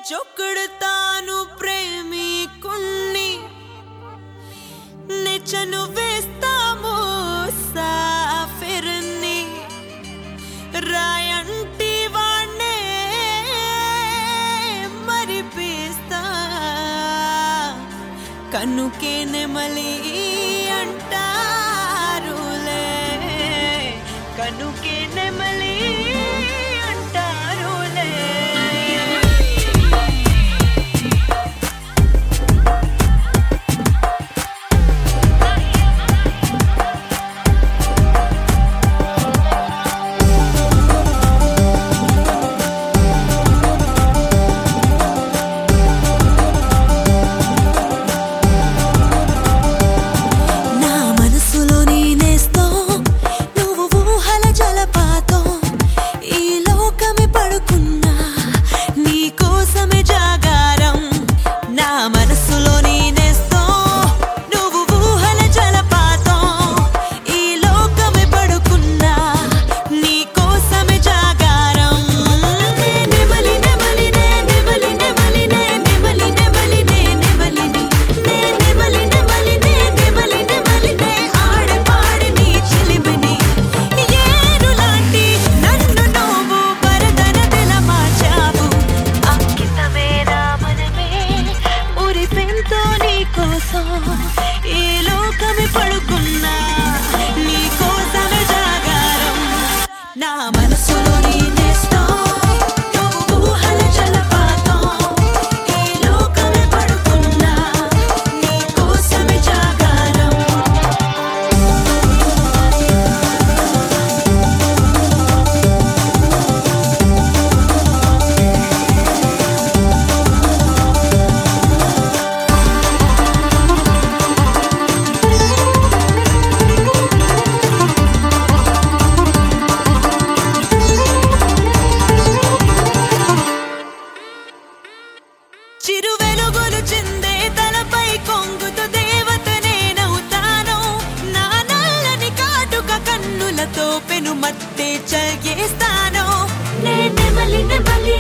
చొక్కుడుతాను ప్రేమికుణ్ణి నెచ్చను వేస్తాము సాఫిర్ని రాయంటి వాణ్ణే మరిపిస్తా కన్నుకే నెమలి అంటారులే కన్నుకే నెమలి అంటారులే నా మనసులో నేనేస్తో నువ్వు ఊహల జలపాతం ఈ లోకమే పడుకున్నా నీ కోసమే జాగారం నా మనసులో నేనేస్తో నువ్వు ఊహల జలపాతం ఈ లోకమే పడుకున్నా నీ కోసమే జాగారం నెమలి నెమలి నే నెమలి నెమలి నే నెమలి నెమలి నే నెమలి నే నెమలి నెమలి నే నెమలి నెమలి నే ఆడ పాడి నీ చిలిమిని ఏరులాంటి నన్ను నువ్వు పరదన తెల మార్చావు అంకితమేనా మనమే ఉరిపెంతో నీ కోసం ఈ లోకమే పడుకున్నా నీ కోసమే జాగారం నా మనసులో నేనేస్తా నువ్వు ఊహల జలపాతం ఈ లోకమే పడుకున్నా నీ కోసమే జాగారం చిరు వెలుగులు చిందే తలపై కొంగుతు దేవత నేనవుతాను నా నల్లని కాటుక కన్నులతో పెను మట్టే చల్గేస్తాను నే నెమలి నెమలి